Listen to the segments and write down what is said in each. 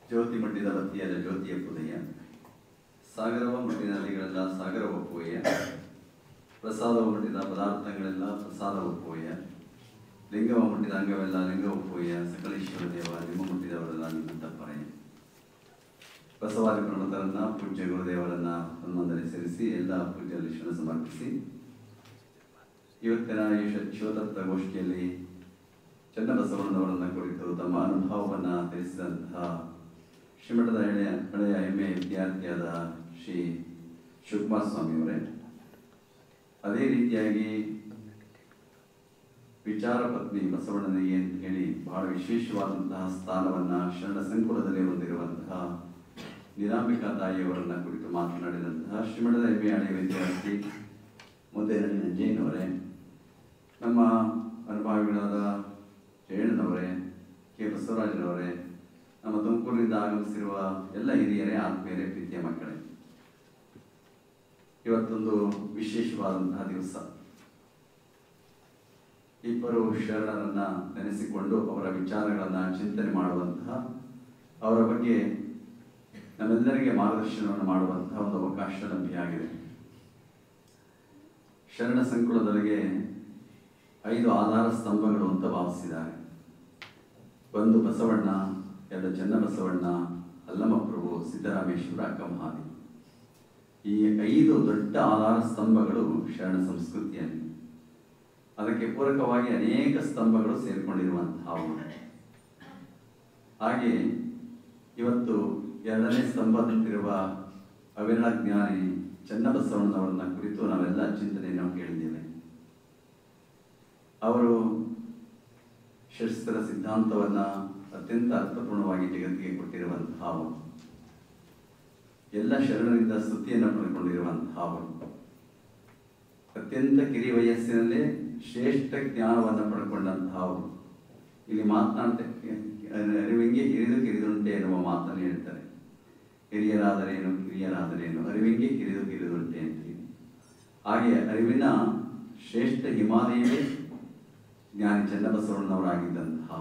ಜ್ಯೋತಿ ಮಟ್ಟಿದ ಬತ್ತಿಯಲ್ಲ ಜ್ಯೋತಿಯ ಪುದಯ ಸಾಗರವ ಮಟ್ಟಿದ ನದಿಗಳೆಲ್ಲ ಸಾಗರ ಒಪ್ಪುವೆಯ ಪ್ರಸಾದವ ಮುಟ್ಟಿದ ಪದಾರ್ಥಗಳೆಲ್ಲ ಪ್ರಸಾದ ಒಪ್ಪುವೆಯ ಲಿಂಗವ ಮುಟ್ಟಿದ ಅಂಗವೆಲ್ಲ ಲಿಂಗ ಒಪ್ಪುವೆಯ ಸಕಲೇಶ್ವರ ದೇವ ನಿಮ್ಮ ಮುಟ್ಟಿದವರೆಲ್ಲ ನಿಮ್ಮಂತ ಪರೆಯ ಬಸವಾದಿ ಪ್ರಣತರನ್ನ ಪೂಜ್ಯ ಗುರುದೇವರನ್ನ ಹನುಮಂದರೆ ಸೇರಿಸಿ ಎಲ್ಲ ಪೂಜ್ಯ ಲಿಶ್ವನ ಸಮರ್ಪಿಸಿ ಇವತ್ತಿನ ಈ ಶ- ಶಿವತತ್ವ ಗೋಷ್ಠಿಯಲ್ಲಿ ಚನ್ನಬಸವಣ್ಣನವರನ್ನ ಕುರಿತು ತಮ್ಮ ಅನುಭವವನ್ನು ತಿಳಿಸಿದಂತಹ ಶ್ರೀಮಠದ ಹಳೆಯ ಹಳೆಯ ಹೆಮ್ಮೆಯ ವಿದ್ಯಾರ್ಥಿಯಾದ ಶ್ರೀ ಶಿವಕುಮಾರ ಸ್ವಾಮಿಯವರೇ ಅದೇ ರೀತಿಯಾಗಿ ವಿಚಾರ ಪತ್ನಿ ಬಸವಣ್ಣನಿಗೆ ಅಂತ ಹೇಳಿ ಬಹಳ ವಿಶೇಷವಾದಂತಹ ಸ್ಥಾನವನ್ನ ಶರಣ ಸಂಕುಲದಲ್ಲಿ ಹೊಂದಿರುವಂತಹ ನಿರಾಂಬಿಕಾ ತಾಯಿಯವರನ್ನ ಕುರಿತು ಮಾತನಾಡಿದಂತಹ ಶ್ರೀಮಠದ ಹೆಮ್ಮೆಯ ಹಳೆಯ ವಿದ್ಯಾರ್ಥಿ ಮುದ್ದೇನಹಳ್ಳಿ ನಂಜಯ್ಯನವರೇ ನಮ್ಮ ಅನುಭವಿಗಳಾದ ಜಯಣ್ಣನವರೇ ಕೆ ಬಸವರಾಜನವರೇ ನಮ್ಮ ತುಮಕೂರಿನಿಂದ ಆಗಮಿಸಿರುವ ಎಲ್ಲ ಹಿರಿಯರೇ ಆತ್ಮೀಯರೇ ಪ್ರೀತಿಯ ಮಕ್ಕಳೇ ಇವತ್ತೊಂದು ವಿಶೇಷವಾದಂತಹ ದಿವಸ ಇಬ್ಬರು ಶರಣರನ್ನ ನೆನೆಸಿಕೊಂಡು ಅವರ ವಿಚಾರಗಳನ್ನ ಚಿಂತನೆ ಮಾಡುವಂತಹ ಅವರ ಬಗ್ಗೆ ನಮ್ಮೆಲ್ಲರಿಗೆ ಮಾರ್ಗದರ್ಶನವನ್ನು ಮಾಡುವಂತಹ ಒಂದು ಅವಕಾಶ ಲಭ್ಯ ಆಗಿದೆ ಶರಣ ಸಂಕುಲದೊಳಗೆ ಐದು ಆಧಾರ ಸ್ತಂಭಗಳು ಅಂತ ಭಾವಿಸಿದ್ದಾರೆ ಒಂದು ಬಸವಣ್ಣ ಎರಡು ಚನ್ನಬಸವಣ್ಣ ಅಲ್ಲಮಪ್ರಭು ಸಿದ್ದರಾಮೇಶ್ವರ ಅಕ್ಕಮಹಾದಿ ಈ ಐದು ದೊಡ್ಡ ಆಧಾರ ಸ್ತಂಭಗಳು ಶರಣ ಸಂಸ್ಕೃತಿಯಲ್ಲಿ ಅದಕ್ಕೆ ಪೂರಕವಾಗಿ ಅನೇಕ ಸ್ತಂಭಗಳು ಸೇರಿಕೊಂಡಿರುವಂತಹವು ಹಾಗೆ ಇವತ್ತು ಎರಡನೇ ಸ್ತಂಭದಂತಿರುವ ಅವಿರಳ ಜ್ಞಾನಿ ಚನ್ನಬಸವಣ್ಣನವರನ್ನ ಕುರಿತು ನಾವೆಲ್ಲ ಚಿಂತನೆಯನ್ನು ಕೇಳಿದ್ದೇವೆ ಅವರು ಶಸ್ತ್ರ ಸಿದ್ಧಾಂತವನ್ನ ಅತ್ಯಂತ ಅರ್ಥಪೂರ್ಣವಾಗಿ ಜಗತ್ತಿಗೆ ಕೊಟ್ಟಿರುವಂತಹ ಎಲ್ಲ ಶರಣರಿಂದ ಸ್ತುತಿಯನ್ನು ಪಡೆದುಕೊಂಡಿರುವಂತಹ ಅತ್ಯಂತ ಕಿರಿ ವಯಸ್ಸಿನಲ್ಲೇ ಶ್ರೇಷ್ಠ ಜ್ಞಾನವನ್ನು ಪಡ್ಕೊಂಡಂತಹ ಇಲ್ಲಿ ಮಾತನಾಡ್ತ ಅರಿವಿಂಗೆ ಹಿರಿದು ಕಿರಿದುಂಟೆ ಎನ್ನುವ ಮಾತನ್ನು ಹೇಳ್ತಾರೆ ಹಿರಿಯರಾದರೇನು ಕಿರಿಯರಾದರೇನು ಅರಿವಿಂಗೆ ಕಿರಿದು ಕಿರಿದುಂಟೆ ಅಂತೀವಿ ಹಾಗೆ ಅರಿವಿನ ಶ್ರೇಷ್ಠ ಹಿಮಾಲಯವೇ ಜ್ಞಾನಿ ಚನ್ನಬಸವಣ್ಣನವರಾಗಿದ್ದಂತಹ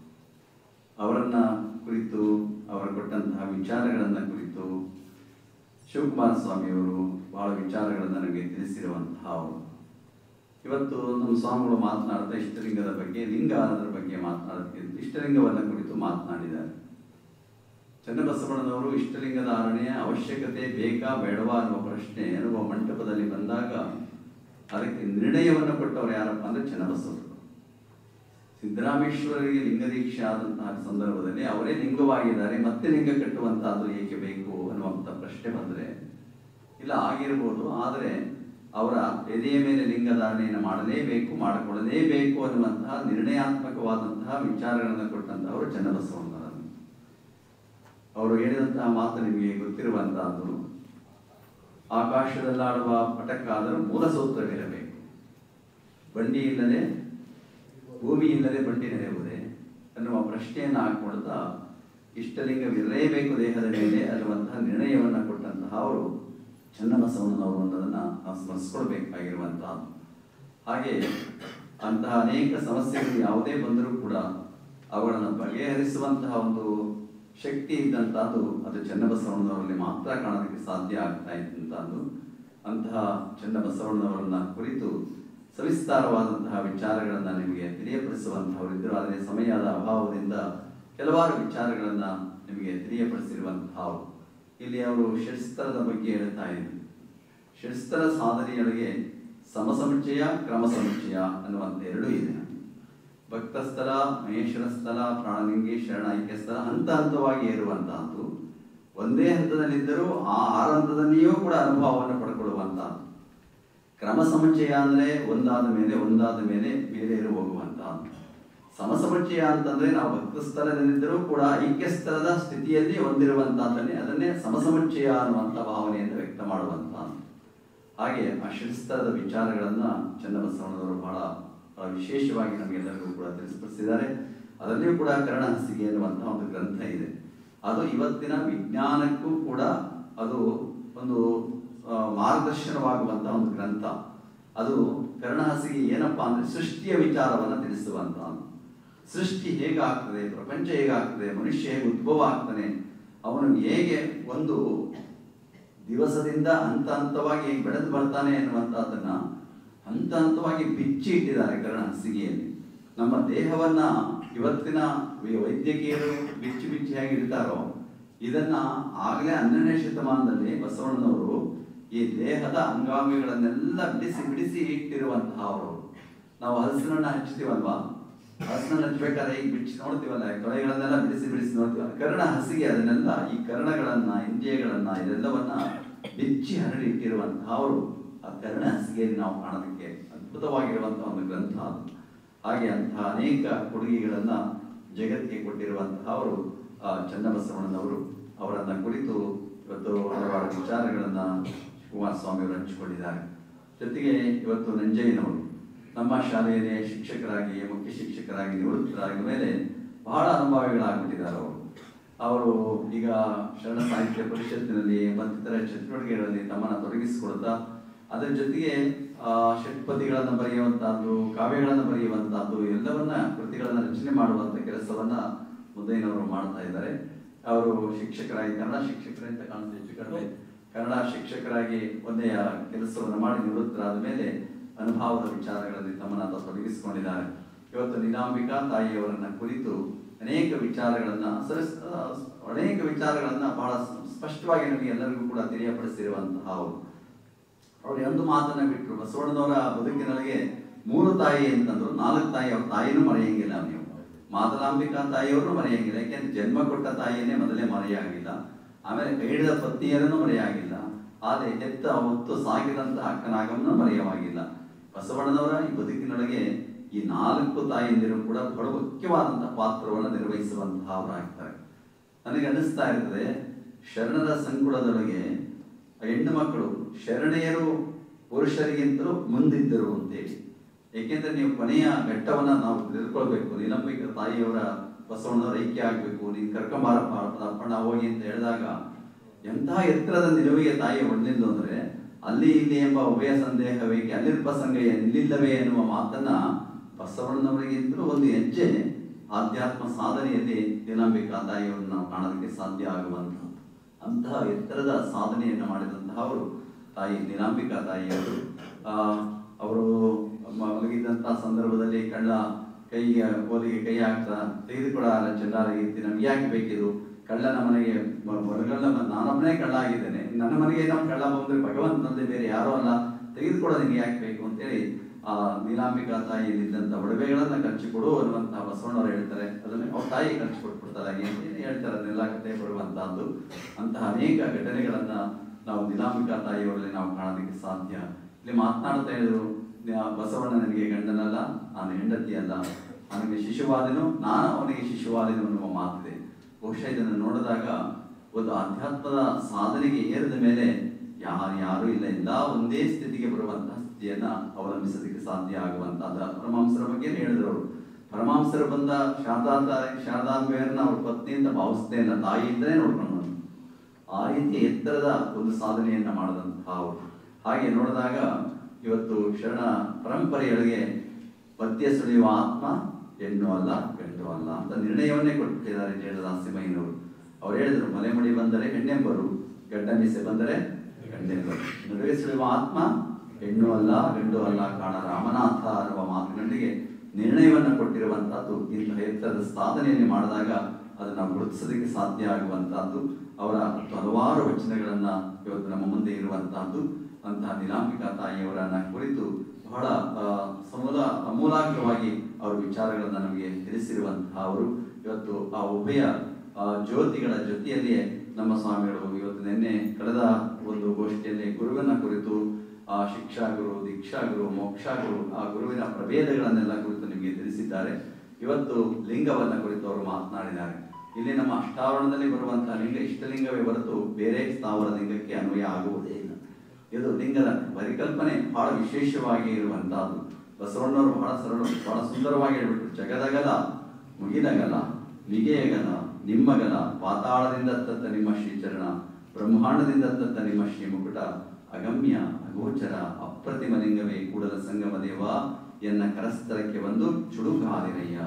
ಅವರನ್ನ ಕುರಿತು ಅವರು ಕೊಟ್ಟಂತಹ ವಿಚಾರಗಳನ್ನ ಕುರಿತು ಶಿವಕುಮಾರ ಸ್ವಾಮಿಯವರು ಬಹಳ ವಿಚಾರಗಳನ್ನು ನನಗೆ ತಿಳಿಸಿರುವಂತಹ ಅವರು ಇವತ್ತು ನಮ್ಮ ಸ್ವಾಮಿಗಳು ಮಾತನಾಡ್ತಾ ಇಷ್ಟಲಿಂಗದ ಬಗ್ಗೆ ಲಿಂಗ ಅನ್ನೋದ್ರ ಬಗ್ಗೆ ಮಾತನಾಡುತ್ತಿದ್ದು ಇಷ್ಟಲಿಂಗವನ್ನ ಕುರಿತು ಮಾತನಾಡಿದ್ದಾರೆ ಚನ್ನಬಸವಣ್ಣನವರು ಇಷ್ಟಲಿಂಗದ ಆರಣೆಯ ಅವಶ್ಯಕತೆ ಬೇಕಾ ಬೇಡವಾ ಅನ್ನುವ ಪ್ರಶ್ನೆ ಅನ್ನುವ ಮಂಟಪದಲ್ಲಿ ಬಂದಾಗ ಅದಕ್ಕೆ ನಿರ್ಣಯವನ್ನು ಕೊಟ್ಟವರು ಯಾರಪ್ಪ ಅಂದ್ರೆ ಚನ್ನಬಸವರು ಸಿದ್ದರಾಮೇಶ್ವರರಿಗೆ ಲಿಂಗ ದೀಕ್ಷೆ ಆದಂತಹ ಸಂದರ್ಭದಲ್ಲಿ ಅವರೇ ಲಿಂಗವಾಗಿದ್ದಾರೆ ಮತ್ತೆ ಲಿಂಗ ಕಟ್ಟುವಂತಹದ್ದು ಏಕೆ ಬೇಕು ಅನ್ನುವಂಥ ಪ್ರಶ್ನೆ ಬಂದ್ರೆ ಇಲ್ಲ ಆಗಿರ್ಬೋದು ಆದರೆ ಅವರ ಎದೆಯ ಮೇಲೆ ಲಿಂಗಧಾರಣೆಯನ್ನು ಮಾಡಲೇಬೇಕು ಮಾಡಿಕೊಳ್ಳಲೇಬೇಕು ಅನ್ನುವಂತಹ ನಿರ್ಣಯಾತ್ಮಕವಾದಂತಹ ವಿಚಾರಗಳನ್ನು ಕೊಟ್ಟಂತಹವರು ಚನ್ನಬಸವಣ್ಣರನ್ನು ಅವರು ಹೇಳಿದಂತಹ ಮಾತು ನಿಮಗೆ ಗೊತ್ತಿರುವಂತಹದ್ದು ಆಕಾಶದಲ್ಲಾಡುವ ಪಟಕ್ಕಾದರೂ ಮೂಲ ಸೂತ್ರವಿರಬೇಕು ಬಂಡಿ ಇಲ್ಲದೆ ಭೂಮಿ ಇಲ್ಲದೆ ಬಂಡಿ ನಡೆಯುವುದೇ ಅನ್ನುವ ಪ್ರಶ್ನೆಯನ್ನು ಹಾಕೊಳ್ತಾ ಇಷ್ಟಲಿಂಗವಿರಲೇಬೇಕು ದೇಹದ ಮೇಲೆ ಅನ್ನುವಂತಹ ನಿರ್ಣಯವನ್ನು ಕೊಟ್ಟಂತಹ ಅವರು ಚನ್ನಬಸವಣ್ಣನವರು ಅನ್ನೋದನ್ನ ನಾವು ಸ್ಮರಿಸ್ಕೊಳ್ಬೇಕಾಗಿರುವಂತಹ ಹಾಗೆ ಅಂತಹ ಅನೇಕ ಸಮಸ್ಯೆಗಳು ಯಾವುದೇ ಬಂದರೂ ಕೂಡ ಅವುಗಳನ್ನು ಬಗೆಹರಿಸುವಂತಹ ಒಂದು ಶಕ್ತಿ ಇದ್ದಂತಹದ್ದು ಅದು ಚನ್ನಬಸವಣ್ಣನವರಲ್ಲಿ ಮಾತ್ರ ಕಾಣೋದಕ್ಕೆ ಸಾಧ್ಯ ಆಗ್ತಾ ಇದ್ದಂತಹದ್ದು ಅಂತಹ ಚನ್ನಬಸವಣ್ಣನವರನ್ನ ಕುರಿತು ಸವಿಸ್ತಾರವಾದಂತಹ ವಿಚಾರಗಳನ್ನು ನಿಮಗೆ ತಿಳಿಯಪಡಿಸುವಂತಹವರಿದ್ದರು ಆದರೆ ಸಮಯದ ಅಭಾವದಿಂದ ಕೆಲವಾರು ವಿಚಾರಗಳನ್ನು ನಿಮಗೆ ತಿಳಿಯಪಡಿಸಿರುವಂತಹ ಇಲ್ಲಿ ಅವರು ಷಟ್ಸ್ತರದ ಬಗ್ಗೆ ಹೇಳ್ತಾ ಇದ್ರು ಷಟ್ಸ್ತರ ಸಾಧನೆಯೊಳಗೆ ಸಮಸಮುಚ್ಚಯ ಕ್ರಮ ಸಮುಚ್ಚಯ ಅನ್ನುವಂಥ ಎರಡೂ ಇದೆ ಭಕ್ತಸ್ಥಲ ಮಹೇಶ್ವರ ಸ್ಥಳ ಪ್ರಾಣಲಿಂಗಿ ಶರಣ ಐಕ್ಯ ಸ್ಥಳ ಹಂತ ಹಂತವಾಗಿ ಏರುವಂತಹದ್ದು ಒಂದೇ ಹಂತದಲ್ಲಿದ್ದರೂ ಆ ಆರು ಹಂತದಲ್ಲಿಯೂ ಕೂಡ ಅನುಭವವನ್ನು ಪಡ್ಕೊಳ್ಳುವಂತಹದ್ದು ಕ್ರಮ ಸಮುಚ್ಚಯ ಅಂದ್ರೆ ಒಂದಾದ ಮೇಲೆ ಒಂದಾದ ಮೇಲೆ ಮೇಲೇರು ಹೋಗುವಂತಹದ್ದು ಸಮಸಮುಚ್ಚಯ ಅಂತಂದ್ರೆ ನಾವು ಭಕ್ತ ಸ್ಥಳದಲ್ಲಿದ್ದರೂ ಕೂಡ ಐಕ್ಯ ಸ್ಥಳದ ಸ್ಥಿತಿಯಲ್ಲಿ ಹೊಂದಿರುವಂತಹದ್ದನ್ನೇ ಅದನ್ನೇ ಸಮಸಮುಚ್ಚಯ ಅನ್ನುವಂಥ ಭಾವನೆಯನ್ನು ವ್ಯಕ್ತ ಮಾಡುವಂತಹದ್ದು ಹಾಗೆ ಆ ಶಿಸ್ತರದ ವಿಚಾರಗಳನ್ನ ಚನ್ನಬಸವಣ್ಣನವರು ಬಹಳ ಬಹಳ ವಿಶೇಷವಾಗಿ ನಮಗೆಲ್ಲರಿಗೂ ಕೂಡ ತಿಳಿಸ್ಪಡಿಸಿದ್ದಾರೆ ಅದರಲ್ಲಿಯೂ ಕೂಡ ಕರ್ಣಹಸಿಗೆ ಅನ್ನುವಂತಹ ಒಂದು ಗ್ರಂಥ ಇದೆ ಅದು ಇವತ್ತಿನ ವಿಜ್ಞಾನಕ್ಕೂ ಕೂಡ ಅದು ಒಂದು ಆ, ಮಾರ್ಗದರ್ಶನವಾಗುವಂತಹ ಒಂದು ಗ್ರಂಥ ಅದು ಕರ್ಣಹಸಿಗೆ ಏನಪ್ಪಾ ಅಂದ್ರೆ ಸೃಷ್ಟಿಯ ವಿಚಾರವನ್ನು ತಿಳಿಸುವಂತಹ ಸೃಷ್ಟಿ ಹೇಗಾಗ್ತದೆ ಪ್ರಪಂಚ ಹೇಗಾಗ್ತದೆ ಮನುಷ್ಯ ಹೇಗೆ ಉದ್ಭವ ಆಗ್ತಾನೆ ಅವನು ಹೇಗೆ ಒಂದು ದಿವಸದಿಂದ ಹಂತ ಹಂತವಾಗಿ ಬೆಳೆದು ಬರ್ತಾನೆ ಎನ್ನುವಂಥದ್ದನ್ನ ಹಂತ ಹಂತವಾಗಿ ಬಿಚ್ಚಿ ಇಟ್ಟಿದ್ದಾರೆ ಕರ್ಣ ಹಾಸಿಗೆಯಲ್ಲಿ ನಮ್ಮ ದೇಹವನ್ನ ಇವತ್ತಿನ ವೈ- ವೈದ್ಯಕೀಯರು ಬಿಚ್ಚಿ ಬಿಚ್ಚಿಯಾಗಿ ಇಡ್ತಾರೋ ಇದನ್ನ ಆಗಲೇ ಹನ್ನೆರಡನೇ ಶತಮಾನದಲ್ಲಿ ಬಸವಣ್ಣನವರು ಈ ದೇಹದ ಅಂಗಾಂಗಗಳನ್ನೆಲ್ಲ ಬಿಡಿಸಿ ಬಿಡಿಸಿ ಇಟ್ಟಿರುವಂತಹ ಅವರು ನಾವು ಹಲಸಿನನ್ನ ಹಚ್ತೀವಲ್ವಾ ಹಲಸಿನನ್ನ ಹಚ್ಬೇಕಾದ್ರೆ ಈಗ ಬಿಚ್ಚಿ ನೋಡ್ತೀವಲ್ಲ ಈ ತೊಳೆಗಳನ್ನೆಲ್ಲ ಬಿಡಿಸಿ ಬಿಡಿಸಿ ನೋಡ್ತೀವಲ್ಲ ಕರ್ಣ ಹಸಿಗೆ ಅದನ್ನೆಲ್ಲ ಈ ಕರ್ಣಗಳನ್ನ ಇಂದ್ರಿಯಗಳನ್ನ ಇದೆಲ್ಲವನ್ನ ಬಿಚ್ಚಿ ಹರಡಿ ಇಟ್ಟಿರುವಂತಹ ಅವರು ಆ ಕರ್ಣ ಹಸಿಗೆಯಲ್ಲಿ ನಾವು ಕಾಣೋದಕ್ಕೆ ಅದ್ಭುತವಾಗಿರುವಂತಹ ಒಂದು ಗ್ರಂಥ ಅದು ಹಾಗೆ ಅಂತಹ ಅನೇಕ ಕೊಡುಗೆಗಳನ್ನ ಜಗತ್ತಿಗೆ ಕೊಟ್ಟಿರುವಂತಹ ಅವರು ಆ ಚನ್ನಬಸವಣ್ಣನವರು ಅವರನ್ನ ಕುರಿತು ಇವತ್ತು ಹಲವಾರು ವಿಚಾರಗಳನ್ನ ಕುಮಾರಸ್ವಾಮಿ ಅವರು ಹಂಚಿಕೊಂಡಿದ್ದಾರೆ ಜೊತೆಗೆ ಇವತ್ತು ನಂಜಯ್ಯನವರು ನಮ್ಮ ಶಾಲೆಯಲ್ಲಿ ಶಿಕ್ಷಕರಾಗಿ ಮುಖ್ಯ ಶಿಕ್ಷಕರಾಗಿ ನಿವೃತ್ತರಾದ ಮೇಲೆ ಬಹಳ ಅನುಭವಿಗಳಾಗ್ಬಿಟ್ಟಿದ್ದಾರೆ ಅವರು ಅವರು ಈಗ ಶರಣ ಸಾಹಿತ್ಯ ಪರಿಷತ್ತಿನಲ್ಲಿ ಮತ್ತಿತರ ಚಟುವಟಿಕೆಗಳಲ್ಲಿ ತಮ್ಮನ್ನು ತೊಡಗಿಸಿಕೊಳ್ತಾ ಅದರ ಜೊತೆಗೆ ಆ, ಷಟ್ಪದಿಗಳನ್ನು ಬರೆಯುವಂತಹದ್ದು ಕಾವ್ಯಗಳನ್ನು ಬರೆಯುವಂತಹದ್ದು ಎಲ್ಲವನ್ನ ಕೃತಿಗಳನ್ನು ರಚನೆ ಮಾಡುವಂತ ಕೆಲಸವನ್ನ ಮುದ್ದಯ್ಯನವರು ಮಾಡ್ತಾ ಇದ್ದಾರೆ ಅವರು ಶಿಕ್ಷಕರಾಗಿ ಕನ್ನಡ ಶಿಕ್ಷಕರಂತ ಕಾಣುತ್ತೆ ಹೆಚ್ಚು ಕಡಿಮೆ ಕನ್ನಡ ಶಿಕ್ಷಕರಾಗಿ ಒಂದೆಯ ಕೆಲಸವನ್ನು ಮಾಡಿ ನಿವೃತ್ತರಾದ ಮೇಲೆ ಅನುಭವದ ವಿಚಾರಗಳಲ್ಲಿ ತಮ್ಮನ್ನ ತಾವು ತೊಡಗಿಸಿಕೊಂಡಿದ್ದಾರೆ ಇವತ್ತು ನೀಲಾಂಬಿಕಾ ತಾಯಿಯವರನ್ನ ಕುರಿತು ಅನೇಕ ವಿಚಾರಗಳನ್ನ ಸರಸ್- ಆ, ಅನೇಕ ವಿಚಾರಗಳನ್ನ ಬಹಳ ಸ್ಪಷ್ಟವಾಗಿ ನಮಗೆ ಎಲ್ಲರಿಗೂ ಕೂಡ ತಿಳಿಯಪಡಿಸಿರುವಂತಹ ಅವರು ಅವ್ರು ಒಂದು ಮಾತನ್ನ ಬಿಟ್ರು ಬಸವಣ್ಣನವರ ಬದುಕಿನೊಳಗೆ ಮೂರು ತಾಯಿ ಅಂತಂದ್ರು ನಾಲ್ಕು ತಾಯಿ ಅವ್ರ ತಾಯಿನೂ ಮರೆಯಂಗಿಲ್ಲ ನೀವು ಮಾತಲಾಂಬಿಕಾ ತಾಯಿಯವರು ಮರೆಯಂಗಿಲ್ಲ ಯಾಕೆಂದ್ರೆ ಜನ್ಮ ಕೊಟ್ಟ ತಾಯಿಯನ್ನೇ ಮೊದಲೇ ಮರೆಯಾಗಿಲ್ಲ ಆಮೇಲೆ ಕೈ ಹಿಡಿದ ಪತ್ನಿಯರನ್ನು ಮರೆಯಾಗಿಲ್ಲ ಆದ್ರೆ ಹೆತ್ತ ಹೊತ್ತು ಸಾಗಿದಂತಹ ಅಕ್ಕನಾಗಮನ ಮರೆಯವಾಗಿಲ್ಲ ಬಸವಣ್ಣನವರ ಈ ಬದುಕಿನೊಳಗೆ ಈ ನಾಲ್ಕು ತಾಯಿಯಂದಿರು ಕೂಡ ಬಹಳ ಮುಖ್ಯವಾದಂತಹ ಪಾತ್ರವನ್ನು ನಿರ್ವಹಿಸುವಂತಹ ಅವರಾಗ್ತಾರೆ ನನಗೆ ಅನ್ನಿಸ್ತಾ ಇರ್ತದೆ ಶರಣರ ಸಂಕುಲದೊಳಗೆ ಹೆಣ್ಣು ಮಕ್ಕಳು ಶರಣೆಯರು ಪುರುಷರಿಗಿಂತಲೂ ಮುಂದಿದ್ದರು ಅಂತೇಳಿ ಏಕೆಂದ್ರೆ ನೀವು ಕೊನೆಯ ಘಟ್ಟವನ್ನ ನಾವು ತಿಳ್ಕೊಳ್ಬೇಕು ನಿಲಂಬಿಕ ತಾಯಿಯವರ ಬಸವಣ್ಣವರ ಐಕ್ಯ ಆಗ್ಬೇಕು ನೀನ್ ಕರ್ಕೊಂಬಾರಪ್ಪ ಅಪ್ಪಣ್ಣ ಹೋಗಿ ಅಂತ ಹೇಳಿದಾಗ ಎಂತಹ ಎತ್ತರದ ನಿಲುವಿಗೆ ತಾಯಿ ಹೊಡೆದಿದ್ದು ಅಂದ್ರೆ ಅಲ್ಲಿ ಇಲ್ಲಿ ಎಂಬ ಉಭಯ ಸಂದೇಹವೇಕೆ ಅಲ್ಲಿರ್ಪ ಸಂಗಯ್ಯ ನಿಲ್ಲಿಲ್ಲವೇ ಎನ್ನುವ ಮಾತನ್ನ ಬಸವಣ್ಣನವರಿಗಿಂತಲೂ ಒಂದು ಹೆಜ್ಜೆ ಆಧ್ಯಾತ್ಮ ಸಾಧನೆಯಲ್ಲಿ ನೀಲಾಂಬಿಕಾ ತಾಯಿಯವರನ್ನು ನಾವು ಕಾಣೋದಕ್ಕೆ ಸಾಧ್ಯ ಆಗುವಂತಹ ಅಂತಹ ಎತ್ತರದ ಸಾಧನೆಯನ್ನು ಮಾಡಿದಂತಹ ಅವರು ತಾಯಿ ನೀಲಾಂಬಿಕಾ ತಾಯಿಯವರು ಆ, ಅವರು ಮಲಗಿದಂತಹ ಸಂದರ್ಭದಲ್ಲಿ ಕಳ್ಳ ಕೈಗೆ ಕೋಲಿಗೆ ಕೈ ಹಾಕ್ತಾ ತೆಗೆದುಕೊಡ ಚೆಲ್ಲಾರಾಗಿತ್ತು ನಮ್ಗೆ ಯಾಕೆ ಬೇಕಿದು ಕಳ್ಳನ ಮನೆಗೆ ಹೊರಗಲ್ಲ ನಾನೊಬ್ಬನೇ ಕಳ್ಳ ಆಗಿದ್ದೇನೆ ನನ್ನ ಮನೆಗೆ ಏನೋ ಕಳ್ಳ ಬಂದ್ರೆ ಭಗವಂತನಂದೆ ಬೇರೆ ಯಾರೋ ಅಲ್ಲ ತೆಗೆದುಕೊಡ ನಿನಗೆ ಯಾಕೆ ಬೇಕು ಅಂತೇಳಿ ಆ ನೀಲಾಂಬಿಕಾ ತಾಯಿಯಲ್ಲಿದ್ದಂಥ ಒಡವೆಗಳನ್ನ ಖರ್ಚು ಕೊಡು ಅನ್ನುವಂತಹ ಬಸವಣ್ಣವರು ಹೇಳ್ತಾರೆ ಅದನ್ನ ಅವ್ರ ತಾಯಿ ಖರ್ಚು ಕೊಟ್ಬಿಡ್ತಾರೆ ಹಾಗೆ ಅಂತ ಏನ್ ಹೇಳ್ತಾರೆ ಅದನ್ನೆಲ್ಲ ಕತೆ ಬರುವಂತಹದ್ದು ಅಂತಹ ಅನೇಕ ಘಟನೆಗಳನ್ನ ನಾವು ನೀಲಾಂಬಿಕಾ ತಾಯಿಯವರಲ್ಲಿ ನಾವು ಕಾಣೋದಕ್ಕೆ ಸಾಧ್ಯ ಇಲ್ಲಿ ಮಾತನಾಡ್ತಾ ಇದ್ರು ನ್ಯಾ- ಬಸವಣ್ಣ ನನಗೆ ಗಂಡನಲ್ಲ ನಾನು ಹೆಂಡತಿ ಅಲ್ಲ ನನಗೆ ಶಿಶುವಾದನು ನಾನು ಅವನಿಗೆ ಶಿಶುವಾದನು ಅನ್ನುವ ಮಾತಿದೆ ಬಹುಶಃ ಇದನ್ನು ನೋಡಿದಾಗ ಒಂದು ಆಧ್ಯಾತ್ಮದ ಸಾಧನೆಗೆ ಏರಿದ ಮೇಲೆ ಯಾರು ಯಾರು ಇಲ್ಲ ಎಲ್ಲ ಒಂದೇ ಸ್ಥಿತಿಗೆ ಬರುವಂತಹ ಸ್ಥಿತಿಯನ್ನ ಅವಲಂಬಿಸೋದಕ್ಕೆ ಸಾಧ್ಯ ಆಗುವಂತಹ ಪರಮಾಂಸರ ಬಗ್ಗೆ ಹೇಳಿದ್ರು ಅವರು ಪರಮಾಂಸರು ಬಂದ ಶಾರದಾ ತಾಯಿ ಶಾರದಾಂಬೆಯರನ್ನ ಅವ್ರ ಪತ್ನಿ ಅಂತ ಭಾವಿಸ್ತೇ ಇಲ್ಲ ತಾಯಿಯಿಂದಲೇ ನೋಡ್ಕೊಂಡು ಬಂದ್ರು. ಆ ರೀತಿ ಎತ್ತರದ ಒಂದು ಸಾಧನೆಯನ್ನ ಮಾಡಿದಂತಹ ಅವರು ಹಾಗೆ ನೋಡಿದಾಗ ಇವತ್ತು ಶರಣ ಪರಂಪರೆಯೊಳಗೆ ಪದ್ಯ ಸುಳಿಯುವ ಆತ್ಮ ಹೆಣ್ಣು ಅಲ್ಲ ಗಂಡು ಅಲ್ಲ ಅಂತ ನಿರ್ಣಯವನ್ನೇ ಕೊಟ್ಟಿದ್ದಾರೆ ಜೇಡದಾಸಿಮಯ್ಯನವರು ಅವ್ರು ಹೇಳಿದ್ರು ಮಲೆ ಮಡಿ ಬಂದರೆ ಹೆಣ್ಣೆಂಬರು ಗಡ್ಡ ಮೀಸೆ ಬಂದರೆ ಗಂಡೆಂಬರು ನಡುವೆ ಸುಳಿಯುವ ಆತ್ಮ ಹೆಣ್ಣು ಅಲ್ಲ ಗಂಡು ಅಲ್ಲ ಕಾಣ ರಾಮನಾಥ ಅನ್ನುವ ಮಾತಿನೊಂದಿಗೆ ನಿರ್ಣಯವನ್ನ ಕೊಟ್ಟಿರುವಂತಹದ್ದು ಇಂತಹ ಎತ್ತರದ ಸಾಧನೆಯಲ್ಲಿ ಮಾಡಿದಾಗ ಅದನ್ನ ಗುರುತಿಸೋದಕ್ಕೆ ಸಾಧ್ಯ ಆಗುವಂತಹದ್ದು ಅವರ ಹಲವಾರು ವಚನಗಳನ್ನ ಇವತ್ತು ನಮ್ಮ ಮುಂದೆ ಇರುವಂತಹದ್ದು ಅಂತಹ ನೀಲಾಂಬಿಕಾ ತಾಯಿಯವರನ್ನ ಕುರಿತು ಬಹಳ ಆ, ಸಮೂಲ ಅಮೂಲಾಗ್ರವಾಗಿ ಅವರ ವಿಚಾರಗಳನ್ನ ನಮಗೆ ತಿಳಿಸಿರುವಂತಹ ಅವರು ಇವತ್ತು ಆ ಉಭಯ ಆ, ಜ್ಯೋತಿಗಳ ಜೊತೆಯಲ್ಲಿಯೇ ನಮ್ಮ ಸ್ವಾಮಿಗಳು ಇವತ್ತು ನಿನ್ನೆ ಕಳೆದ ಒಂದು ಗೋಷ್ಠಿಯಲ್ಲಿ ಗುರುವಿನ ಕುರಿತು ಆ ಶಿಕ್ಷಾ ಗುರು ದೀಕ್ಷಾ ಗುರು ಮೋಕ್ಷಾ ಗುರು ಆ ಗುರುವಿನ ಪ್ರಭೇದಗಳನ್ನೆಲ್ಲ ಕುರಿತು ನಿಮಗೆ ತಿಳಿಸಿದ್ದಾರೆ ಇವತ್ತು ಲಿಂಗವನ್ನ ಕುರಿತು ಅವರು ಮಾತನಾಡಿದ್ದಾರೆ ಇಲ್ಲಿ ನಮ್ಮ ಅಷ್ಟಾವರಣದಲ್ಲಿ ಬರುವಂತಹ ಲಿಂಗ ಇಷ್ಟಲಿಂಗವೇ ಹೊರತು ಬೇರೆ ಸ್ಥಾವರ ಲಿಂಗಕ್ಕೆ ಅನ್ವಯ ಆಗುವುದೇ ಇಲ್ಲ ಇದು ಲಿಂಗದ ಪರಿಕಲ್ಪನೆ ಬಹಳ ವಿಶೇಷವಾಗಿ ಇರುವಂತಹದ್ದು ಬಸವಣ್ಣವರು ಬಹಳ ಸರಳ ಬಹಳ ಸುಂದರವಾಗಿ ಹೇಳ್ಬಿಟ್ರು ಜಗದಗಲ ಮುಗಿಲಗಲ ಮಿಗೆಯಗಲ ನಿಮ್ಮಗಲ ಪಾತಾಳದಿಂದ ತತ್ತ ನಿಮ್ಮ ಶ್ರೀಚರಣ ಬ್ರಹ್ಮಾಂಡದಿಂದ ತತ್ತ ನಿಮ್ಮ ಶ್ರೀ ಮುಕುಟ ಅಗಮ್ಯ ಅಗೋಚರ ಅಪ್ರತಿಮ ಲಿಂಗವೇ ಕೂಡಲ ಸಂಗಮ ದೇವ ಎನ್ನ ಕರಸ್ಥಳಕ್ಕೆ ಬಂದು ಚುಡುಕಾದಿರಯ್ಯ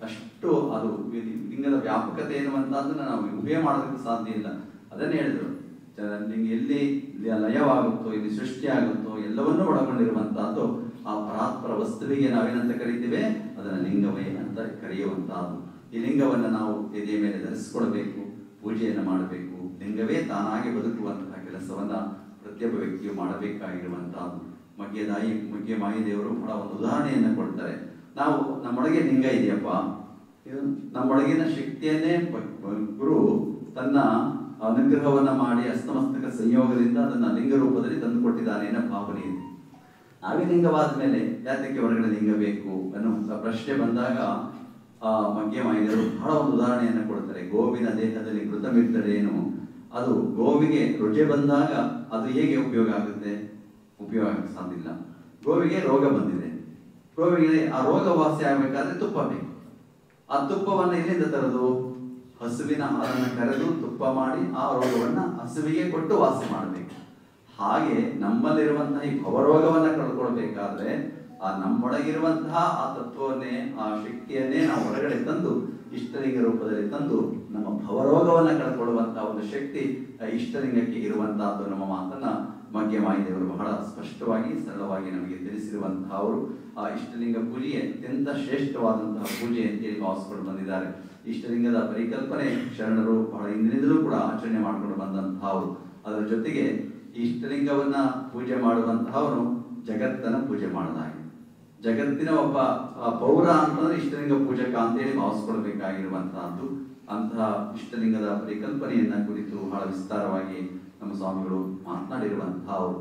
ಅಷ್ಟು ಅದು ಇದು ಲಿಂಗದ ವ್ಯಾಪಕತೆ ಎನ್ನುವಂತಹದ್ದನ್ನ ನಾವು ಊಹೆ ಮಾಡೋದಕ್ಕೆ ಸಾಧ್ಯ ಇಲ್ಲ ಅದನ್ನೇ ಹೇಳಿದ್ರು ಚ- ಲಿಂಗ ಎಲ್ಲಿ ಲ- ಲಯವಾಗುತ್ತೋ ಇಲ್ಲಿ ಸೃಷ್ಟಿಯಾಗುತ್ತೋ ಎಲ್ಲವನ್ನೂ ಒಳಗೊಂಡಿರುವಂತಹದ್ದು ಆ ಪರಾತ್ಪರ ವಸ್ತುವಿಗೆ ನಾವೇನಂತ ಕರಿತೀವಿ ಅದನ್ನ ಲಿಂಗವೇ ಅಂತ ಕರೆಯುವಂತಹದ್ದು ಈ ಲಿಂಗವನ್ನ ನಾವು ಎದೆಯ ಮೇಲೆ ಧರಿಸಿಕೊಳ್ಬೇಕು ಪೂಜೆಯನ್ನು ಮಾಡಬೇಕು ಲಿಂಗವೇ ತಾನಾಗಿ ಬದುಕುವಂತಹ ಕೆಲಸವನ್ನ ಪ್ರತಿಯೊಬ್ಬ ವ್ಯಕ್ತಿಯು ಮಾಡಬೇಕಾಗಿರುವಂತಹದ್ದು ಮಗ್ಗೆದಾಯಿ ಮಗ್ಗೆ ಮಾಯಿದೇವರು ಬಹಳ ಒಂದು ಉದಾಹರಣೆಯನ್ನ ಕೊಡ್ತಾರೆ ನಾವು ನಮ್ಮೊಳಗೆ ಲಿಂಗ ಇದೆಯಪ್ಪ ಇದು ನಮ್ಮೊಳಗಿನ ಶಕ್ತಿಯನ್ನೇ ಪ- ಪ- ಗುರು ತನ್ನ ಅನುಗ್ರಹವನ್ನ ಮಾಡಿ ಅಸ್ತಮಸ್ತಕ ಸಂಯೋಗದಿಂದ ಅದನ್ನ ಲಿಂಗ ರೂಪದಲ್ಲಿ ತಂದುಕೊಟ್ಟಿದ್ದಾನೆ ಅನ್ನೋ ಭಾವನೆ ಇದೆ ನಾವೇ ಲಿಂಗವಾದ ಮೇಲೆ ಯಾತಕ್ಕೆ ಹೊರಗಡೆ ಲಿಂಗ ಬೇಕು ಅನ್ನುವಂಥ ಪ್ರಶ್ನೆ ಬಂದಾಗ ಆ ಮಗ್ಗೆ ಮಾಯಿದರು ಬಹಳ ಒಂದು ಉದಾಹರಣೆಯನ್ನು ಕೊಡ್ತಾರೆ ಗೋವಿನ ದೇಹದಲ್ಲಿ ಮೃತಮಿರ್ತಡೇನು ಅದು ಗೋವಿಗೆ ರುಜೆ ಬಂದಾಗ ಅದು ಹೇಗೆ ಉಪಯೋಗ ಆಗುತ್ತೆ ಉಪಯೋಗ ಆಗಕ್ಕೆ ಸಾಧ್ಯ ಇಲ್ಲ ಗೋವಿಗೆ ರೋಗ ಬಂದಿದೆ ಗೋವಿಗೆ ಆ ರೋಗ ವಾಸಿ ಆಗ್ಬೇಕಾದ್ರೆ ತುಪ್ಪ ಬೇಕು ಆ ತುಪ್ಪವನ್ನ ಎಲ್ಲಿಂದ ತರೋದು ಹಸುವಿನ ಹಾಲನ್ನು ಕರೆದು ತುಪ್ಪ ಮಾಡಿ ಆ ರೋಗವನ್ನ ಹಸುವಿಗೆ ಕೊಟ್ಟು ವಾಸಿ ಮಾಡಬೇಕು ಹಾಗೆ ನಮ್ಮಲ್ಲಿರುವಂತಹ ಈ ಭವರೋಗವನ್ನ ಕಳ್ಕೊಳ್ಬೇಕಾದ್ರೆ ಆ ನಮ್ಮೊಳಗಿರುವಂತಹ ಆ ತತ್ವವನ್ನೇ ಆ ಶಕ್ತಿಯನ್ನೇ ನಾವು ಹೊರಗಡೆ ತಂದು ಇಷ್ಟಲಿಂಗ ರೂಪದಲ್ಲಿ ತಂದು ನಮ್ಮ ಭವರೋಗವನ್ನ ಕಳ್ಕೊಳ್ಳುವಂತಹ ಒಂದು ಶಕ್ತಿ ಆ ಇಷ್ಟಲಿಂಗಕ್ಕೆ ಇರುವಂತಹದ್ದು ನಮ್ಮ ಮಾತನ್ನ ಮಗ್ಗೆ ಮಾಯಿದೇವರು ಬಹಳ ಸ್ಪಷ್ಟವಾಗಿ ಸರಳವಾಗಿ ನಮಗೆ ತಿಳಿಸಿರುವಂತಹ ಅವರು ಆ ಇಷ್ಟಲಿಂಗ ಪೂಜೆಯೇ ಅತ್ಯಂತ ಶ್ರೇಷ್ಠವಾದಂತಹ ಪೂಜೆ ಅಂತೇಳಿ ಭಾವಿಸ್ಕೊಂಡು ಬಂದಿದ್ದಾರೆ ಇಷ್ಟಲಿಂಗದ ಪರಿಕಲ್ಪನೆ ಶರಣರು ಬಹಳ ಹಿಂದಿನಿಂದಲೂ ಕೂಡ ಆಚರಣೆ ಮಾಡಿಕೊಂಡು ಬಂದಂತಹ ಅವರು ಅದರ ಜೊತೆಗೆ ಈ ಇಷ್ಟಲಿಂಗವನ್ನ ಪೂಜೆ ಮಾಡುವಂತಹವನು ಜಗತ್ತನ್ನ ಪೂಜೆ ಮಾಡಲಾಗಿದೆ ಜಗತ್ತಿನ ಒಬ್ಬ ಆ, ಪೌರ ಅಂತಂದ್ರೆ ಇಷ್ಟಲಿಂಗ ಪೂಜಕ ಅಂತೇಳಿ ಭಾವಿಸ್ಕೊಳ್ಬೇಕಾಗಿರುವಂತಹದ್ದು ಅಂತಹ ಇಷ್ಟಲಿಂಗದ ಪರಿಕಲ್ಪನೆಯನ್ನ ಕುರಿತು ಬಹಳ ವಿಸ್ತಾರವಾಗಿ ನಮ್ಮ ಸ್ವಾಮಿಗಳು ಮಾತನಾಡಿರುವಂತಹ ಅವರು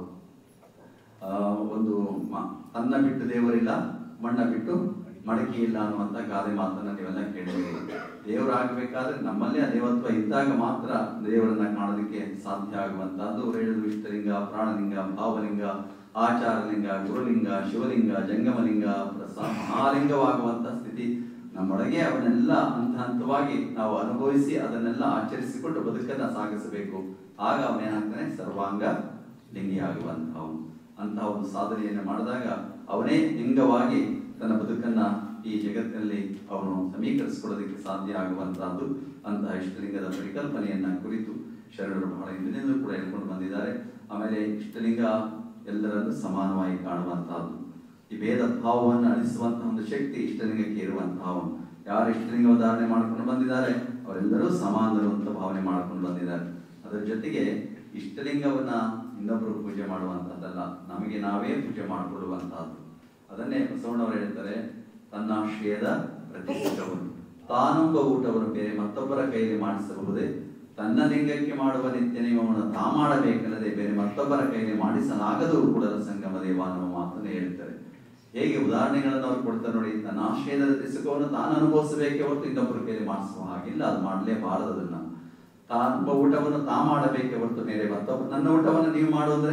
ಆ, ಒಂದು ಮ- ಅನ್ನ ಬಿಟ್ಟು ದೇವರಿಲ್ಲ ಮಣ್ಣ ಬಿಟ್ಟು ಮಡಕೆ ಇಲ್ಲ ಅನ್ನುವಂತ ಗಾದೆ ಮಾತನ್ನ ನೀವೆಲ್ಲ ಕೇಳಿದ್ದೀರಿ ದೇವರಾಗಬೇಕಾದ್ರೆ ನಮ್ಮಲ್ಲೇ ಆ ದೇವತ್ವ ಇದ್ದಾಗ ಮಾತ್ರ ದೇವರನ್ನ ಕಾಣೋದಕ್ಕೆ ಸಾಧ್ಯ ಆಗುವಂತಹದ್ದು ಹೇಳಿದ್ರು ಇಷ್ಟಲಿಂಗ ಪ್ರಾಣಲಿಂಗ ಭಾವಲಿಂಗ ಆಚಾರಲಿಂಗ ಗುರುಲಿಂಗ ಶಿವಲಿಂಗ ಜಂಗಮಲಿಂಗ ಪ್ರಸ- ಮಹಾಲಿಂಗವಾಗುವಂತ ಸ್ಥಿತಿ ನಮ್ಮೊಳಗೆ ಅವನ್ನೆಲ್ಲ ಹಂತ ಹಂತವಾಗಿ ನಾವು ಅನುಭವಿಸಿ ಅದನ್ನೆಲ್ಲ ಆಚರಿಸಿಕೊಂಡು ಬದುಕನ್ನ ಸಾಗಿಸಬೇಕು ಆಗ ಅವನೇನಾಗ್ತಾನೆ ಸರ್ವಾಂಗ ಲಿಂಗಿಯಾಗುವಂತಹವನು ಅಂತಹ ಒಂದು ಸಾಧನೆಯನ್ನು ಮಾಡಿದಾಗ ಅವನೇ ಲಿಂಗವಾಗಿ ತನ್ನ ಬದುಕನ್ನ ಈ ಜಗತ್ತಿನಲ್ಲಿ ಅವನು ಸಮೀಕರಿಸಿಕೊಳ್ಳೋದಕ್ಕೆ ಸಾಧ್ಯ ಆಗುವಂತಹದ್ದು ಅಂತಹ ಇಷ್ಟಲಿಂಗದ ಪರಿಕಲ್ಪನೆಯನ್ನ ಕುರಿತು ಶರಣರು ಬಹಳ ಹಿಂದಿನಿಂದಲೂ ಕೂಡ ಹೇಳ್ಕೊಂಡು ಬಂದಿದ್ದಾರೆ ಆಮೇಲೆ ಇಷ್ಟಲಿಂಗ ಎಲ್ಲರನ್ನು ಸಮಾನವಾಗಿ ಕಾಣುವಂತಹದ್ದು ಈ ಭೇದ ಭಾವವನ್ನು ಅಳಿಸುವಂತಹ ಒಂದು ಶಕ್ತಿ ಇಷ್ಟಲಿಂಗಕ್ಕೆ ಇರುವಂತಹವನು ಯಾರು ಇಷ್ಟಲಿಂಗ ಧಾರಣೆ ಮಾಡ್ಕೊಂಡು ಬಂದಿದ್ದಾರೆ ಅವರೆಲ್ಲರೂ ಸಮಾನರು ಅಂತ ಭಾವನೆ ಮಾಡ್ಕೊಂಡು ಬಂದಿದ್ದಾರೆ ಅದರ ಜೊತೆಗೆ ಇಷ್ಟಲಿಂಗವನ್ನ ಇನ್ನೊಬ್ಬರು ಪೂಜೆ ಮಾಡುವಂತಹದ್ದಲ್ಲ ನಮಗೆ ನಾವೇ ಪೂಜೆ ಮಾಡಿಕೊಳ್ಳುವಂತಹದ್ದು ಅದನ್ನೇ ಬಸವಣ್ಣವರು ಹೇಳ್ತಾರೆ ತನ್ನಾಶ್ರಯದ ಪ್ರತಿಷ್ಠವನ್ನು ತಾನೊಬ್ಬ ಊಟವನ್ನು ಬೇರೆ ಮತ್ತೊಬ್ಬರ ಕೈಯಲ್ಲಿ ಮಾಡಿಸಬಹುದೇ ತನ್ನ ಲಿಂಗಕ್ಕೆ ಮಾಡುವ ನಿತ್ಯ ನಿಯಮವನ್ನು ತಾ ಮಾಡಬೇಕಲ್ಲದೆ ಬೇರೆ ಮತ್ತೊಬ್ಬರ ಕೈಯಲ್ಲಿ ಮಾಡಿಸಲಾಗದು ಕೂಡಲ ಸಂಗಮ ದೇವ ಅನ್ನುವ ಮಾತನ್ನು ಹೇಳ್ತಾರೆ ಹೇಗೆ ಉದಾಹರಣೆಗಳನ್ನು ಅವ್ರು ಕೊಡ್ತಾರೆ ನೋಡಿ ತನ್ನ ಆಶ್ರಯದ ಸುಖವನ್ನು ತಾನು ಅನುಭವಿಸಬೇಕೆ ಹೊರತು ಇನ್ನೊಬ್ಬರ ಕೈಯಲ್ಲಿ ಮಾಡಿಸುವ ಹಾಗಿಲ್ಲ ಅದು ಮಾಡಲೇಬಾರದು ಅದನ್ನ ತಾನೊಬ್ಬ ಊಟವನ್ನು ತಾ ಮಾಡಬೇಕೆ ಹೊರತು ಬೇರೆ ಮತ್ತೊಬ್ಬ ನನ್ನ ಊಟವನ್ನು ನೀವು ಮಾಡೋದ್ರೆ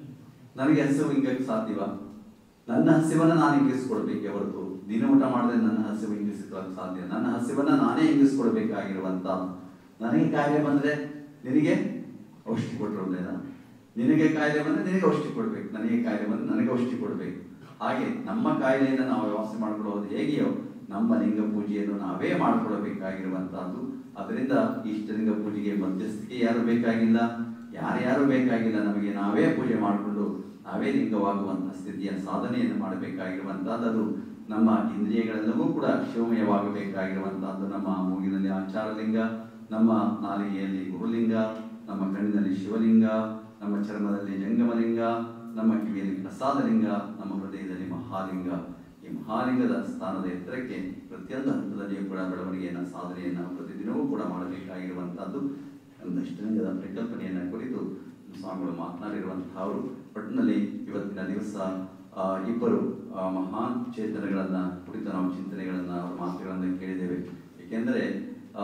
ನನಗೆ ಹಸಿವು ಹಿಂಗಕ್ಕೆ ಸಾಧ್ಯವ ನನ್ನ ಹಸಿವನ್ನ ನಾನು ಹಿಂಗಿಸ್ಕೊಳ್ಬೇಕೆ ಹೊರತು ದಿನ ಊಟ ಮಾಡಿದ್ರೆ ನನ್ನ ಹಸಿವು ಹಿಂಗಿಸ್ಕೊಳ್ಳೋಕೆ ಸಾಧ್ಯ ನನ್ನ ಹಸಿವನ್ನ ನಾನೇ ಹಿಂಗಿಸ್ಕೊಳ್ಬೇಕಾಗಿರುವಂತ ನನಗೆ ಕಾಯಿಲೆ ಬಂದ್ರೆ ನಿನಗೆ ಔಷಧಿ ಕೊಟ್ಟಿರೋದೇನ ನಿನಗೆ ಕಾಯಿಲೆ ಬಂದ್ರೆ ನಿನಗೆ ಔಷಧಿ ಕೊಡ್ಬೇಕು ನನಗೆ ಕಾಯಿಲೆ ಬಂದ್ರೆ ನನಗೆ ಔಷಧಿ ಕೊಡ್ಬೇಕು ಹಾಗೆ ನಮ್ಮ ಕಾಯಿಲೆಯಿಂದ ನಾವು ವ್ಯವಸ್ಥೆ ಮಾಡ್ಕೊಳ್ಳೋದು ಹೇಗೆಯೋ ನಮ್ಮ ಲಿಂಗ ಪೂಜೆಯನ್ನು ನಾವೇ ಮಾಡ್ಕೊಳ್ಬೇಕಾಗಿರುವಂತಹದ್ದು ಅದರಿಂದ ಇಷ್ಟಲಿಂಗ ಪೂಜೆಗೆ ಮಧ್ಯಸ್ಥಿಕೆ ಯಾರು ಬೇಕಾಗಿಲ್ಲ ಯಾರ್ಯಾರು ಬೇಕಾಗಿಲ್ಲ ನಮಗೆ ನಾವೇ ಪೂಜೆ ಮಾಡಿಕೊಂಡು ನಾವೇ ಲಿಂಗವಾಗುವಂತಹ ಸ್ಥಿತಿಯ ಸಾಧನೆಯನ್ನು ಮಾಡಬೇಕಾಗಿರುವಂತಹದ್ದು ಅದು ನಮ್ಮ ಇಂದ್ರಿಯಗಳೆಲ್ಲವೂ ಕೂಡ ಶಿವಮಯವಾಗಬೇಕಾಗಿರುವಂತಹದ್ದು ನಮ್ಮ ಮೂಗಿನಲ್ಲಿ ಆಚಾರಲಿಂಗ ನಮ್ಮ ನಾಲಿಗೆಯಲ್ಲಿ ಗುರುಲಿಂಗ ನಮ್ಮ ಕಣ್ಣಿನಲ್ಲಿ ಶಿವಲಿಂಗ ನಮ್ಮ ಚರ್ಮದಲ್ಲಿ ಜಂಗಮಲಿಂಗ ನಮ್ಮ ಕಿವಿಯಲ್ಲಿ ಪ್ರಸಾದಲಿಂಗ ನಮ್ಮ ಹೃದಯದಲ್ಲಿ ಮಹಾಲಿಂಗ ಈ ಮಹಾಲಿಂಗದ ಸ್ಥಾನದ ಎತ್ತರಕ್ಕೆ ಪ್ರತಿಯೊಂದು ಹಂತದಲ್ಲಿಯೂ ಕೂಡ ಬೆಳವಣಿಗೆಯನ್ನ ಸಾಧನೆಯನ್ನ ಪ್ರತಿದಿನವೂ ಕೂಡ ಮಾಡಬೇಕಾಗಿರುವಂತಹದ್ದು ಒಂದು ಇಷ್ಟಲಿಂಗದ ಪರಿಕಲ್ಪನೆಯನ್ನ ಕುರಿತು ಸ್ವಾಮಿಗಳು ಮಾತನಾಡಿರುವಂತಹ ಅವರು ಒಟ್ಟಿನಲ್ಲಿ ಇವತ್ತಿನ ದಿವಸ ಆ, ಇಬ್ಬರು ಆ, ಮಹಾನ್ ಚೇತನಗಳನ್ನ ಕುರಿತು ನಾವು ಚಿಂತನೆಗಳನ್ನ ಅವರ ಮಾತುಗಳನ್ನ ಕೇಳಿದ್ದೇವೆ ಏಕೆಂದರೆ ಆ,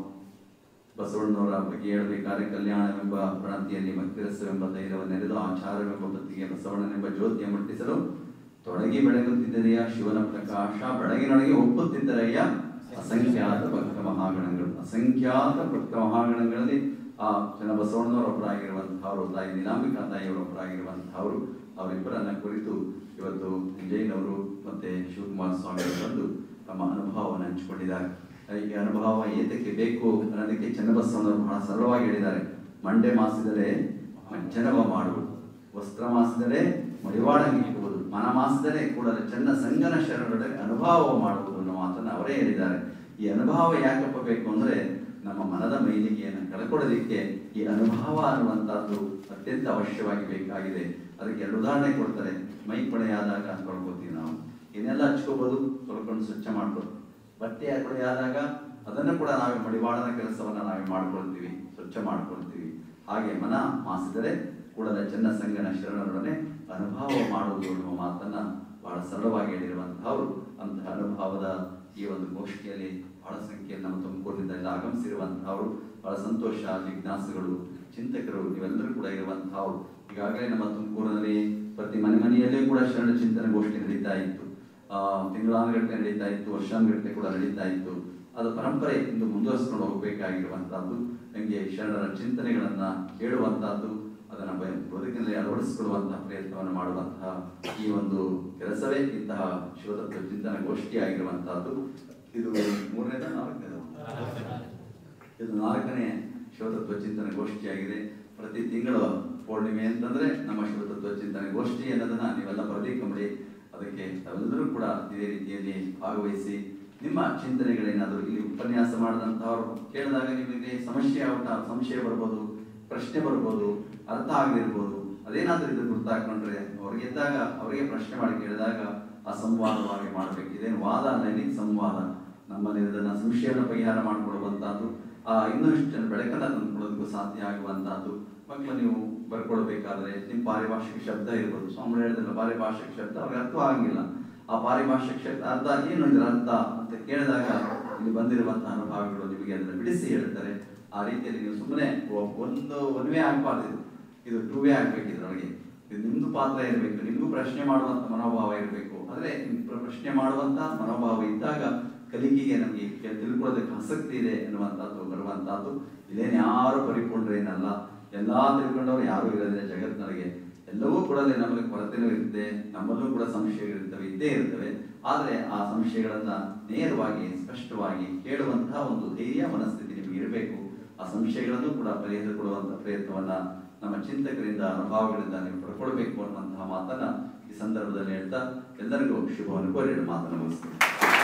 ಬಸವಣ್ಣನವರ ಬಗ್ಗೆ ಹೇಳಬೇಕಾದ್ರೆ ಕಲ್ಯಾಣವೆಂಬ ಪ್ರಣತಿಯಲ್ಲಿ ಭಕ್ತಿರಸವೆಂಬ ಧೈರ್ಯವನ್ನೆರೆದು ಆಚಾರವೆಂಬ ಬತ್ತಿಗೆ ಬಸವಣ್ಣನೆಂಬ ಜ್ಯೋತಿಯ ಮುಟ್ಟಿಸಲು ತೊಡಗಿ ಬೆಳಗುತ್ತಿದ್ದರೆಯ ಶಿವನ ಪ್ರಕಾಶ ಬೆಳಗಿನೊಳಗೆ ಒಪ್ಪುತ್ತಿದ್ದರಯ್ಯ ಅಸಂಖ್ಯಾತ ಭಕ್ತ ಮಹಾಗಣಗಳು ಅಸಂಖ್ಯಾತ ಭಕ್ತ ಮಹಾಗಣಗಳಲ್ಲಿ ಆ ಜನ ಬಸವಣ್ಣನವರೊಬ್ಬರಾಗಿರುವಂತಹವರು ತಾಯಿ ನೀಲಾಂಬಿಕಾ ತಾಯಿಯವರೊಬ್ಬರಾಗಿರುವಂತಹವರು ಅವರಿಬ್ಬರನ್ನ ಕುರಿತು ಇವತ್ತು ವಿಜಯನವರು ಮತ್ತೆ ಶಿವಕುಮಾರ ಸ್ವಾಮಿ ಬಂದು ತಮ್ಮ ಅನುಭವವನ್ನು ಹಂಚಿಕೊಂಡಿದ್ದಾರೆ ಈ ಅನುಭವ ಏತಕ್ಕೆ ಬೇಕು ಅನ್ನೋದಕ್ಕೆ ಚನ್ನಬಸವನವರು ಬಹಳ ಸರಳವಾಗಿ ಹೇಳಿದ್ದಾರೆ ಮಂಡೆ ಮಾಸದಲ್ಲೇ ಮಂಚನವ ಮಾಡುವುದು ವಸ್ತ್ರ ಮಾಸದಲ್ಲೇ ಮಡಿವಾಳ ನಿಕ್ಕುವುದು ಮನ ಮಾಸದಲ್ಲೇ ಕೂಡಲೇ ಚೆನ್ನ ಸಂಗನ ಶರಣರೊಡನೆ ಅನುಭವ ಮಾಡುವುದು ಅನ್ನೋ ಮಾತನ್ನು ಅವರೇ ಹೇಳಿದ್ದಾರೆ ಈ ಅನುಭವ ಯಾಕಪ್ಪ ಬೇಕು ಅಂದ್ರೆ ನಮ್ಮ ಮನದ ಮೈಲಿಗೆಯನ್ನು ಕಳ್ಕೊಳ್ಳೋದಿಕ್ಕೆ ಈ ಅನುಭವ ಅನ್ನುವಂಥದ್ದು ಅತ್ಯಂತ ಅವಶ್ಯವಾಗಿ ಬೇಕಾಗಿದೆ ಅದಕ್ಕೆ ಎರಡು ಉದಾಹರಣೆ ಕೊಡ್ತಾರೆ ಮೈ ಕೊಳೆಯಾದಾಗ ತೊಳ್ಕೊತೀವಿ ನಾವು ಇನ್ನೆಲ್ಲ ಹಚ್ಕೋಬೋದು ತೊಳ್ಕೊಂಡು ಸ್ವಚ್ಛ ಮಾಡ್ಬೋದು ಬಟ್ಟೆ ಕೊಳೆಯಾದಾಗ ಅದನ್ನು ಕೂಡ ನಾವೇ ಮಡಿವಾಳನ ಕೆಲಸವನ್ನ ನಾವೇ ಮಾಡ್ಕೊಳ್ತೀವಿ ಸ್ವಚ್ಛ ಮಾಡ್ಕೊಳ್ತೀವಿ ಹಾಗೆ ಮನ ಮಾಸಿದರೆ ಕೂಡಲೇ ಚೆನ್ನ ಸಂಗನ ಶರಣರೊಡನೆ ಅನುಭವ ಮಾಡುವುದು ಅನ್ನುವ ಮಾತನ್ನ ಬಹಳ ಸರಳವಾಗಿ ಹೇಳಿರುವಂತಹವರು ಅಂತಹ ಅನುಭವದ ಈ ಒಂದು ಗೋಷ್ಠಿಯಲ್ಲಿ ಬಹಳ ಸಂಖ್ಯೆಯಲ್ಲಿ ನಮ್ಮ ತುಮಕೂರಿನಿಂದ ಎಲ್ಲ ಆಗಮಿಸಿರುವಂತಹವರು ಬಹಳ ಸಂತೋಷ ಜಿಜ್ಞಾಸುಗಳು ಚಿಂತಕರು ಇವೆಲ್ಲರೂ ಕೂಡ ಇರುವಂತಹವರು ಈಗಾಗಲೇ ನಮ್ಮ ತುಮಕೂರಿನಲ್ಲಿ ಪ್ರತಿ ಮನೆ ಮನೆಯಲ್ಲೇ ಕೂಡ ಶರಣ ಚಿಂತನೆ ಗೋಷ್ಠಿ ನಡೀತಾ ಇತ್ತು ಆ ತಿಂಗಳಾನುಗಟ್ಟಲೆ ನಡೀತಾ ಇತ್ತು ವರ್ಷಾನುಗಟ್ಟಲೆ ಕೂಡ ನಡೀತಾ ಇತ್ತು ಅದು ಪರಂಪರೆ ಇಂದು ಮುಂದುವರಿಸ್ಕೊಂಡು ಹೋಗಬೇಕಾಗಿರುವಂತಹದ್ದು ಹಂಗೆ ಶರಣರ ಚಿಂತನೆಗಳನ್ನ ಕೇಳುವಂತಹದ್ದು ಅದನ್ನ ಬ- ಬದುಕಿನಲ್ಲಿ ಅಳವಡಿಸಿಕೊಳ್ಳುವಂತಹ ಪ್ರಯತ್ನವನ್ನು ಮಾಡುವಂತಹ ಈ ಒಂದು ಕೆಲಸವೇ ಇಂತಹ ಶಿವತತ್ವ ಚಿಂತನ ಗೋಷ್ಠಿ ಆಗಿರುವಂತಹದ್ದು ಇದು ಮೂರನೇದ ನಾಲ್ಕನೇದ ಇದು ನಾಲ್ಕನೇ ಶಿವತತ್ವ ಚಿಂತನೆ ಗೋಷ್ಠಿಯಾಗಿದೆ ಪ್ರತಿ ತಿಂಗಳು ಪೂರ್ಣಿಮೆ ಅಂತಂದ್ರೆ ನಮ್ಮ ಶಿವತತ್ವ ಚಿಂತನೆ ಗೋಷ್ಠಿ ಅನ್ನೋದನ್ನ ನೀವೆಲ್ಲ ಬರಬೇಕಂಬಡಿ ಅದಕ್ಕೆ ತಾವೆಲ್ಲರೂ ಕೂಡ ಇದೇ ರೀತಿಯಲ್ಲಿ ಭಾಗವಹಿಸಿ ನಿಮ್ಮ ಚಿಂತನೆಗಳೇನಾದರೂ ಇಲ್ಲಿ ಉಪನ್ಯಾಸ ಮಾಡಿದಂಥವ್ರು ಕೇಳಿದಾಗ ನಿಮಗೆ ಸಮಸ್ಯೆ ಔಟ ಸಂಶಯ ಬರ್ಬೋದು ಪ್ರಶ್ನೆ ಬರ್ಬೋದು ಅರ್ಥ ಆಗದಿರ್ಬೋದು ಅದೇನಾದ್ರೂ ಇದು ಗುರ್ತಾಕೊಂಡ್ರೆ ಅವ್ರಿಗೆ ಇದ್ದಾಗ ಅವರಿಗೆ ಪ್ರಶ್ನೆ ಮಾಡಿ ಕೇಳಿದಾಗ ಆ ಸಂವಾದವಾಗಿ ಮಾಡಬೇಕು ಇದೇನು ವಾದ ಅಲ್ಲ ಇಲ್ಲಿ ಸಂವಾದ ನಮ್ಮಲ್ಲಿ ಇದನ್ನ ಸಂಶಯವನ್ನು ಪರಿಹಾರ ಮಾಡಿಕೊಡುವಂತಹದ್ದು ಆ ಇನ್ನಷ್ಟು ಜನ ಬೆಳಕನ್ನ ತಂದುಕೊಡೋದಕ್ಕೂ ಸಾಧ್ಯ ಆಗುವಂತಹದ್ದು ಮಕ್ಕಳು ನೀವು ಬರ್ಕೊಳ್ಬೇಕಾದ್ರೆ ನಿಮ್ಮ ಪಾರಿಭಾಷಿಕ ಶಬ್ದ ಇರ್ಬೋದು ಸ್ವಾಮಿ ಹೇಳಿದ್ರೆ ಪಾರಿಭಾಷಿಕ ಶಬ್ದ ಅವ್ರಿಗೆ ಅರ್ಥ ಆಗಂಗಿಲ್ಲ ಆ ಪಾರಿಭಾಷಿಕ ಶಬ್ದ ಅರ್ಥ ಏನು ಇದರ ಅರ್ಥ ಅಂತ ಕೇಳಿದಾಗ ಇಲ್ಲಿ ಬಂದಿರುವಂತಹ ಅನುಭವಗಳು ನಿಮಗೆ ಅದನ್ನ ಬಿಡಿಸಿ ಹೇಳ್ತಾರೆ ಆ ರೀತಿಯಲ್ಲಿ ನೀವು ಸುಮ್ಮನೆ ಒಂದು ಒನ್ ವೇ ಆಗ್ಬಾರ್ದು ಇದು ಇದು ಟೂ ವೇ ಆಗ್ಬೇಕು ಇದ್ರೊಳಗೆ ಇದು ನಿಮ್ದು ಪಾತ್ರ ಇರಬೇಕು ನಿಮ್ಗೂ ಪ್ರಶ್ನೆ ಮಾಡುವಂತ ಮನೋಭಾವ ಇರಬೇಕು ಆದ್ರೆ ನಿಮ್ ಪ್ರ- ಪ್ರಶ್ನೆ ಮಾಡುವಂತ ಮನೋಭಾವ ಇದ್ದಾಗ ಕಲಿಕೆಗೆ ನಮಗೆ ಕೆ- ತಿಳ್ಕೊಳ್ಳೋದಕ್ಕೆ ಆಸಕ್ತಿ ಇದೆ ಎನ್ನುವಂತಹದ್ದು ಬರುವಂತಹದ್ದು ಇದೇನು ಯಾರು ಪರಿಪೂರ್ಣರೇನಲ್ಲ ಎಲ್ಲಾ ತಿಳ್ಕೊಂಡವ್ರು ಯಾರು ಇರೋದಿಲ್ಲ ಜಗತ್ತಿನೊಳಗೆ ಎಲ್ಲವೂ ಕೂಡ ನಮಗೆ ಕೊರತೆನೂ ಇರುತ್ತೆ ನಮ್ಮಲ್ಲೂ ಕೂಡ ಸಂಶಯಗಳಿರ್ತವೆ ಇದ್ದೇ ಇರ್ತವೆ ಆದ್ರೆ ಆ ಸಂಶಯಗಳನ್ನ ನೇರವಾಗಿ ಸ್ಪಷ್ಟವಾಗಿ ಕೇಳುವಂತಹ ಒಂದು ಧೈರ್ಯ ಮನಸ್ಥಿತಿ ನಿಮಗೆ ಇರಬೇಕು ಆ ಸಂಶಯಗಳನ್ನು ಕೂಡ ಪರಿಹರಿಸಿಕೊಳ್ಳುವಂತಹ ಕೊಡುವಂತಹ ಪ್ರಯತ್ನವನ್ನ ನಮ್ಮ ಚಿಂತಕರಿಂದ ಅನುಭವಗಳಿಂದ ನೀವು ಪಡ್ಕೊಳ್ಬೇಕು ಅನ್ನುವಂತಹ ಮಾತನ್ನ ಈ ಸಂದರ್ಭದಲ್ಲಿ ಹೇಳ್ತಾ ಎಲ್ಲರಿಗೂ ಶುಭವನ್ನು ಕೋರಿ ಮಾತನ್ನು ಮುಗಿಸ್ತೀನಿ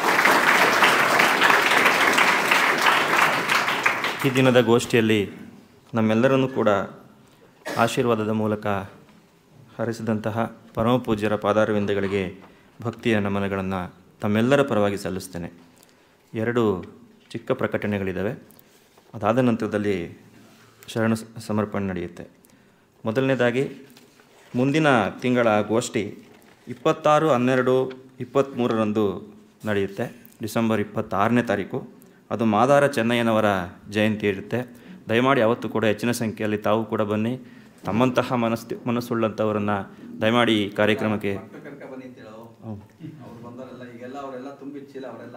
ಈ ದಿನದ ಗೋಷ್ಠಿಯಲ್ಲಿ ನಮ್ಮೆಲ್ಲರನ್ನು ಕೂಡ ಆಶೀರ್ವಾದದ ಮೂಲಕ ಹರಿಸಿದಂತಹ ಪರಮ ಪೂಜ್ಯರ ಪಾದಾರವಿಂದಗಳಿಗೆ ಭಕ್ತಿಯ ನಮನಗಳನ್ನು ತಮ್ಮೆಲ್ಲರ ಪರವಾಗಿ ಸಲ್ಲಿಸ್ತೇನೆ ಎರಡು ಚಿಕ್ಕ ಪ್ರಕಟಣೆಗಳಿದ್ದಾವೆ ಅದಾದ ನಂತರದಲ್ಲಿ ಶರಣ ಸ- ಸಮರ್ಪಣೆ ನಡೆಯುತ್ತೆ ಮೊದಲನೇದಾಗಿ ಮುಂದಿನ ತಿಂಗಳ ಗೋಷ್ಠಿ ಇಪ್ಪತ್ತಾರು ಹನ್ನೆರಡು ಇಪ್ಪತ್ತ್ಮೂರರಂದು ನಡೆಯುತ್ತೆ ಡಿಸೆಂಬರ್ ಇಪ್ಪತ್ತಾರನೇ ತಾರೀಕು ಅದು ಮಾದಾರ ಚೆನ್ನಯ್ಯನವರ ಜಯಂತಿ ಇರುತ್ತೆ ದಯಮಾಡಿ ಯಾವತ್ತೂ ಕೂಡ ಹೆಚ್ಚಿನ ಸಂಖ್ಯೆಯಲ್ಲಿ ತಾವು ಕೂಡ ಬನ್ನಿ ತಮ್ಮಂತಹ ಮನಸ್ಸು ಮನಸ್ಸುಳ್ಳಂಥವರನ್ನು ದಯಮಾಡಿ ಈ ಕಾರ್ಯಕ್ರಮಕ್ಕೆ ಕರ್ಕ ಬನ್ನಿ ಅಂತ ಹೇಳೋ ಹೌದು. ಅವ್ರು ಬಂದವರೆಲ್ಲ ಈಗೆಲ್ಲ ಅವರೆಲ್ಲ ತುಂಬಿ ಚೀಲ ಅವರೆಲ್ಲ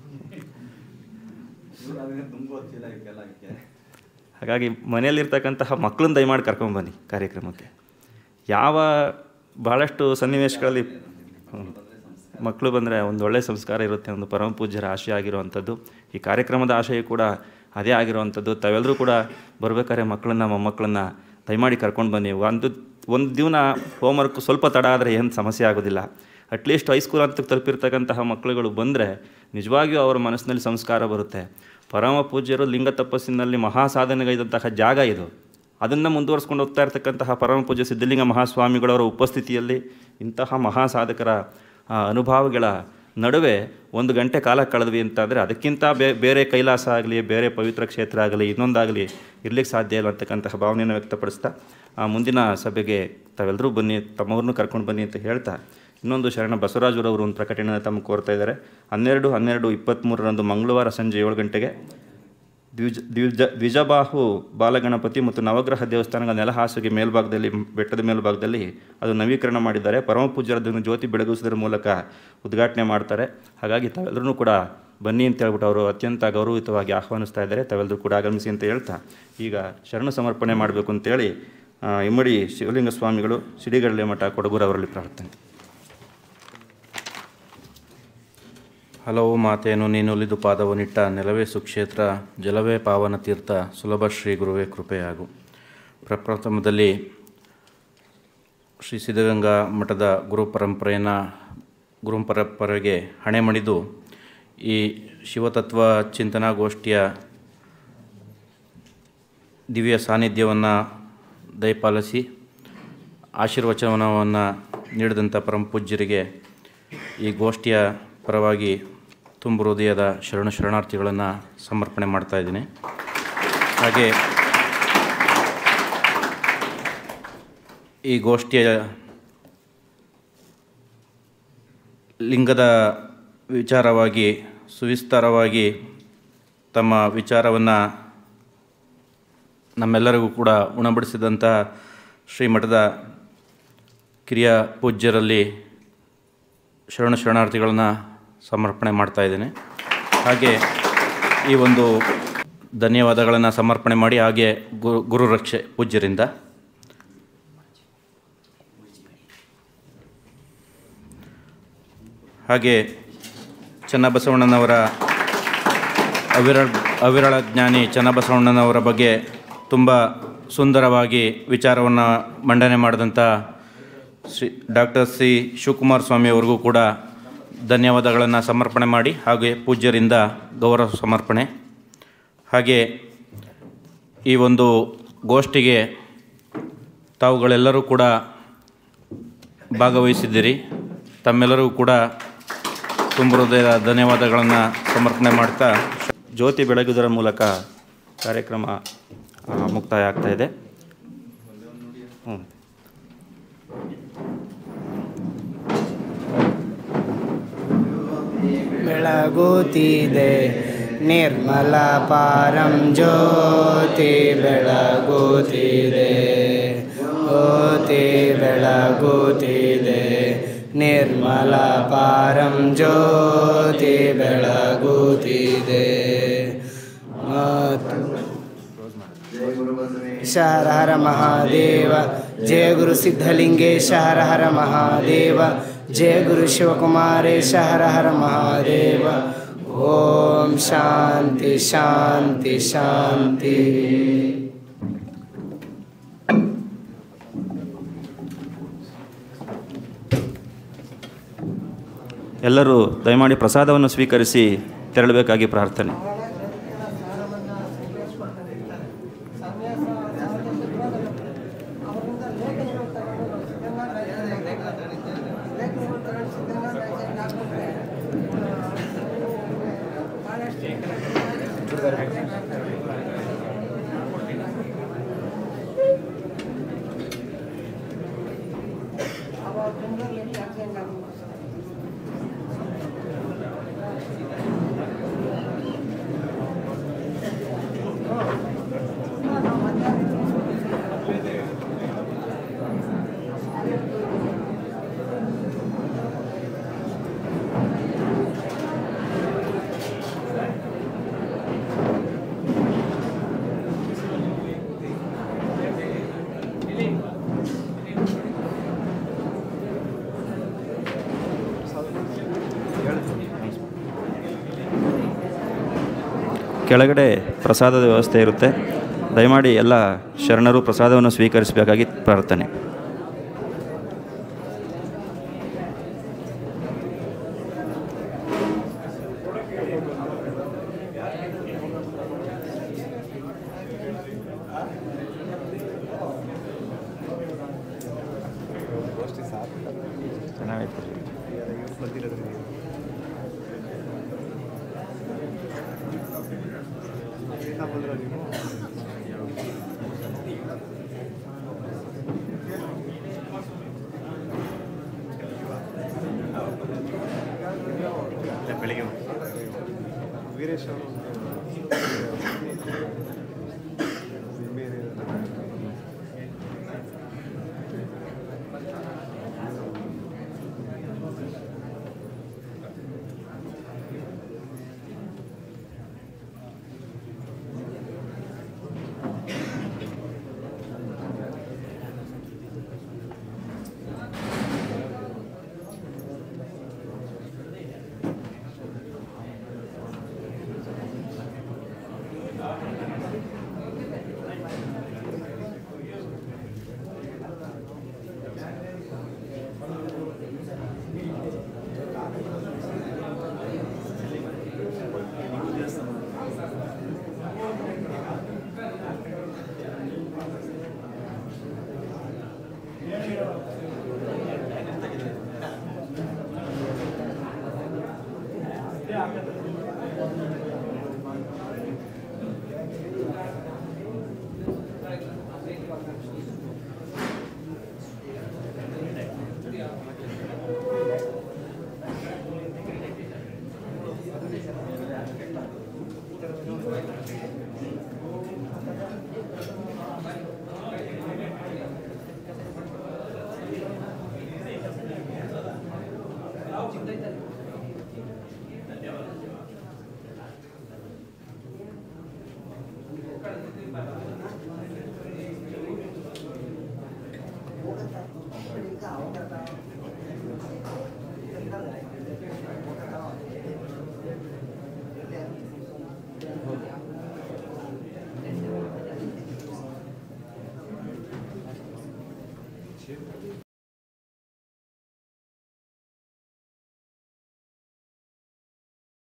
ಇವ್ರು ಅದನ್ನ ತುಂಬೋ ಚೀಲ ಇವಕ್ಕೆಲ್ಲ ಇದಕ್ಕೆ ಹಾಗಾಗಿ ಮನೆಯಲ್ಲಿರ್ತಕ್ಕಂತಹ ಮಕ್ಕಳನ್ನ ದಯಮಾಡಿ ಕರ್ಕೊಂಬನ್ನಿ ಕಾರ್ಯಕ್ರಮಕ್ಕೆ ಯಾವ ಭಾಳಷ್ಟು ಸನ್ನಿವೇಶಗಳಲ್ಲಿ ಹ್ಮ್. ಮಕ್ಕಳು ಬಂದರೆ ಒಂದು ಒಳ್ಳೆಯ ಸಂಸ್ಕಾರ ಇರುತ್ತೆ ಒಂದು ಪರಮ ಪೂಜ್ಯರ ಆಶಯ ಆಗಿರುವಂಥದ್ದು ಈ ಕಾರ್ಯಕ್ರಮದ ಆಶಯ ಕೂಡ ಅದೇ ಆಗಿರುವಂಥದ್ದು ತಾವೆಲ್ಲರೂ ಕೂಡ ಬರ್ಬೇಕಾದ್ರೆ ಮಕ್ಕಳನ್ನ ಮೊಮ್ಮಕ್ಕಳನ್ನ ದಯಮಾಡಿ ಕರ್ಕೊಂಡು ಬನ್ನಿ ಒಂದು ಒಂದು ದಿನ ಹೋಮ್ವರ್ಕ್ ಸ್ವಲ್ಪ ತಡ ಆದರೆ ಏನು ಸಮಸ್ಯೆ ಆಗೋದಿಲ್ಲ ಅಟ್ಲೀಸ್ಟ್ ಹೈಸ್ಕೂಲ್ ಅಂತ ತಲುಪಿರ್ತಕ್ಕಂತಹ ಮಕ್ಕಳುಗಳು ಬಂದರೆ ನಿಜವಾಗಿಯೂ ಅವರ ಮನಸ್ಸಿನಲ್ಲಿ ಸಂಸ್ಕಾರ ಬರುತ್ತೆ ಪರಮ ಪೂಜ್ಯರು ಲಿಂಗ ತಪಸ್ಸಿನಲ್ಲಿ ಮಹಾ ಸಾಧನೆಗೈದಂತಹ ಜಾಗ ಇದು ಅದನ್ನು ಮುಂದುವರಿಸ್ಕೊಂಡು ಹೋಗ್ತಾ ಇರ್ತಕ್ಕಂತಹ ಪರಮ ಪೂಜ್ಯ ಸಿದ್ಧಲಿಂಗ ಮಹಾಸ್ವಾಮಿಗಳವರ ಉಪಸ್ಥಿತಿಯಲ್ಲಿ ಇಂತಹ ಮಹಾ ಸಾಧಕರ ಆ, ಅನುಭವಗಳ ನಡುವೆ ಒಂದು ಗಂಟೆ ಕಾಲ ಕಳೆದ್ವಿ ಅಂತಂದರೆ ಅದಕ್ಕಿಂತ ಬೇ ಬೇರೆ ಕೈಲಾಸ ಆಗಲಿ ಬೇರೆ ಪವಿತ್ರ ಕ್ಷೇತ್ರ ಆಗಲಿ ಇನ್ನೊಂದಾಗಲಿ ಇರ್ಲಿಕ್ಕೆ ಸಾಧ್ಯ ಇಲ್ಲ ಅಂತಕ್ಕಂತಹ ಭಾವನೆಯನ್ನು ವ್ಯಕ್ತಪಡಿಸ್ತಾ ಆ, ಮುಂದಿನ ಸಭೆಗೆ ತಾವೆಲ್ಲರೂ ಬನ್ನಿ ತಮ್ಮವ್ರನ್ನೂ ಕರ್ಕೊಂಡು ಬನ್ನಿ ಅಂತ ಹೇಳ್ತಾ ಇನ್ನೊಂದು ಶರಣ ಬಸವರಾಜರವರು ಒಂದು ಪ್ರಕಟಣೆಯನ್ನು ತಮಗೆ ಕೋರ್ತಾ ಇದ್ದಾರೆ ಹನ್ನೆರಡು ಹನ್ನೆರಡು ಇಪ್ಪತ್ತ್ಮೂರರಂದು ಮಂಗಳವಾರ ಸಂಜೆ ಏಳು ಗಂಟೆಗೆ ದ್ವಿಜ ದ್ವಿಜ ದ್ವಿಜಬಾಹು ಬಾಲಗಣಪತಿ ಮತ್ತು ನವಗ್ರಹ ದೇವಸ್ಥಾನಗಳ ನೆಲಹಾಸಿಗೆ ಮೇಲ್ಭಾಗದಲ್ಲಿ ಬೆಟ್ಟದ ಮೇಲ್ಭಾಗದಲ್ಲಿ ಅದು ನವೀಕರಣ ಮಾಡಿದ್ದಾರೆ ಪರಮ ಪೂಜ್ಯರದನ್ನು ಜ್ಯೋತಿ ಬೆಳಗಿಸೋದ್ರ ಮೂಲಕ ಉದ್ಘಾಟನೆ ಮಾಡ್ತಾರೆ ಹಾಗಾಗಿ ತಾವೆಲ್ಲರೂ ಕೂಡ ಬನ್ನಿ ಅಂತ ಹೇಳ್ಬಿಟ್ಟು ಅವರು ಅತ್ಯಂತ ಗೌರವಯುತವಾಗಿ ಆಹ್ವಾನಿಸ್ತಾ ಇದ್ದಾರೆ ತಾವೆಲ್ಲರೂ ಕೂಡ ಆಗಮಿಸಿ ಅಂತ ಹೇಳ್ತಾ ಈಗ ಶರಣ ಸಮರ್ಪಣೆ ಮಾಡಬೇಕು ಅಂತೇಳಿ ಆ, ಇಮ್ಮಡಿ ಶಿವಲಿಂಗ ಸ್ವಾಮಿಗಳು ಸಿಡಿಗಡಲೆ ಮಠ ಕೊಡಗೂರು ಅವರಲ್ಲಿ ಪ್ರಾರ್ಥನೆ ಹಲವು ಮಾತೇನು ನೀನುಲಿದು ಪಾದವನಿಟ್ಟ ನೆಲವೇ ಸುಕ್ಷೇತ್ರ ಜಲವೇ ಪಾವನ ತೀರ್ಥ ಸುಲಭ ಶ್ರೀ ಗುರುವೇ ಕೃಪೆಯಾಗು ಪ್ರಪ್ರಥಮದಲ್ಲಿ ಶ್ರೀ ಸಿದ್ಧಗಂಗಾ ಮಠದ ಗುರು ಪರಂಪರೆಯನ್ನು ಗುರು ಪರಂಪರೆಗೆ ಹಣೆ ಮಣಿದು ಈ ಶಿವತತ್ವ ಚಿಂತನಾಗೋಷ್ಠಿಯ ದಿವ್ಯ ಸಾನ್ನಿಧ್ಯವನ್ನು ದಯಪಾಲಿಸಿ ಆಶೀರ್ವಚನವನ್ನು ನೀಡಿದಂಥ ಪರಮ ಪೂಜ್ಯರಿಗೆ ಈ ಗೋಷ್ಠಿಯ ಪರವಾಗಿ ತುಂಬ ಹೃದಯದ ಶರಣ ಶರಣಾರ್ಥಿಗಳನ್ನು ಸಮರ್ಪಣೆ ಮಾಡ್ತಾ ಇದ್ದೀನಿ ಹಾಗೆ ಈ ಗೋಷ್ಠಿಯ ಲಿಂಗದ ವಿಚಾರವಾಗಿ ಸುವಿಸ್ತಾರವಾಗಿ ತಮ್ಮ ವಿಚಾರವನ್ನು ನಮ್ಮೆಲ್ಲರಿಗೂ ಕೂಡ ಉಣಬಡಿಸಿದಂಥ ಶ್ರೀಮಠದ ಕಿರಿಯ ಪೂಜ್ಯರಲ್ಲಿ ಶರಣ ಶರಣಾರ್ಥಿಗಳನ್ನು ಸಮರ್ಪಣೆ ಮಾಡ್ತಾ ಇದ್ದೇನೆ ಹಾಗೆ ಈ ಒಂದು ಧನ್ಯವಾದಗಳನ್ನು ಸಮರ್ಪಣೆ ಮಾಡಿ ಹಾಗೆ ಗುರು ಗುರು ರಕ್ಷೆ ಪೂಜ್ಯರಿಂದ ಹಾಗೆ ಚನ್ನಬಸವಣ್ಣನವರ ಅವಿರಳ ಅವಿರಳ ಜ್ಞಾನಿ ಚನ್ನಬಸವಣ್ಣನವರ ಬಗ್ಗೆ ತುಂಬ ಸುಂದರವಾಗಿ ವಿಚಾರವನ್ನು ಮಂಡನೆ ಮಾಡಿದಂಥ ಶ್ರೀ ಡಾಕ್ಟರ್ ಸಿ ಶಿವಕುಮಾರ ಸ್ವಾಮಿಯವರಿಗೂ ಕೂಡ ಧನ್ಯವಾದಗಳನ್ನು ಸಮರ್ಪಣೆ ಮಾಡಿ ಹಾಗೆ ಪೂಜ್ಯರಿಂದ ಗೌರವ ಸಮರ್ಪಣೆ ಹಾಗೆ ಈ ಒಂದು ಗೋಷ್ಠಿಗೆ ತಾವುಗಳೆಲ್ಲರೂ ಕೂಡ ಭಾಗವಹಿಸಿದ್ದೀರಿ ತಮ್ಮೆಲ್ಲರಿಗೂ ಕೂಡ ತುಂಬ ಹೃದಯದ ಧನ್ಯವಾದಗಳನ್ನು ಸಮರ್ಪಣೆ ಮಾಡ್ತಾ ಜ್ಯೋತಿ ಬೆಳಗುವುದರ ಮೂಲಕ ಕಾರ್ಯಕ್ರಮ ಆ, ಮುಕ್ತಾಯ ಆಗ್ತಾ ಇದೆ ಹ್ಞೂ ಬೆಳಗುತ್ತಿದೆ ನಿರ್ಮಲ ಪಾರಂ ಜ್ಯೋತಿ ಬೆಳಗುತ್ತಿದೆ ಜ್ಯೋತಿ ಬೆಳಗುತ್ತಿದೆ ನಿರ್ಮಲ ಪಾರಂ ಜ್ಯೋತಿ ಬೆಳಗುತ್ತಿದೆ ಮತ್ತು ಜಯ ಗುರು ಬಸವೇಶ್ವರ ಹರ ಹರ ಮಹಾದೇವ ಜಯ ಗುರು ಸಿದ್ಧಲಿಂಗೇಶ ಹರ ಹರ ಮಹಾದೇವ ಜಯ ಗುರು ಶಿವಕುಮಾರೇಶ ಹರ ಹರ ಮಹಾದೇವ ಓಂ ಶಾಂತಿ ಶಾಂತಿ ಶಾಂತಿ ಎಲ್ಲರೂ ದಯಮಾಡಿ ಪ್ರಸಾದವನ್ನು ಸ್ವೀಕರಿಸಿ ತೆರಳಬೇಕಾಗಿ ಪ್ರಾರ್ಥನೆ ಕೆಳಗಡೆ ಪ್ರಸಾದದ ವ್ಯವಸ್ಥೆ ಇರುತ್ತೆ ದಯಮಾಡಿ ಎಲ್ಲ ಶರಣರು ಪ್ರಸಾದವನ್ನು ಸ್ವೀಕರಿಸಬೇಕಾಗಿ ಪ್ರಾರ್ಥನೆ ಚೆನ್ನಾಗೈತೆ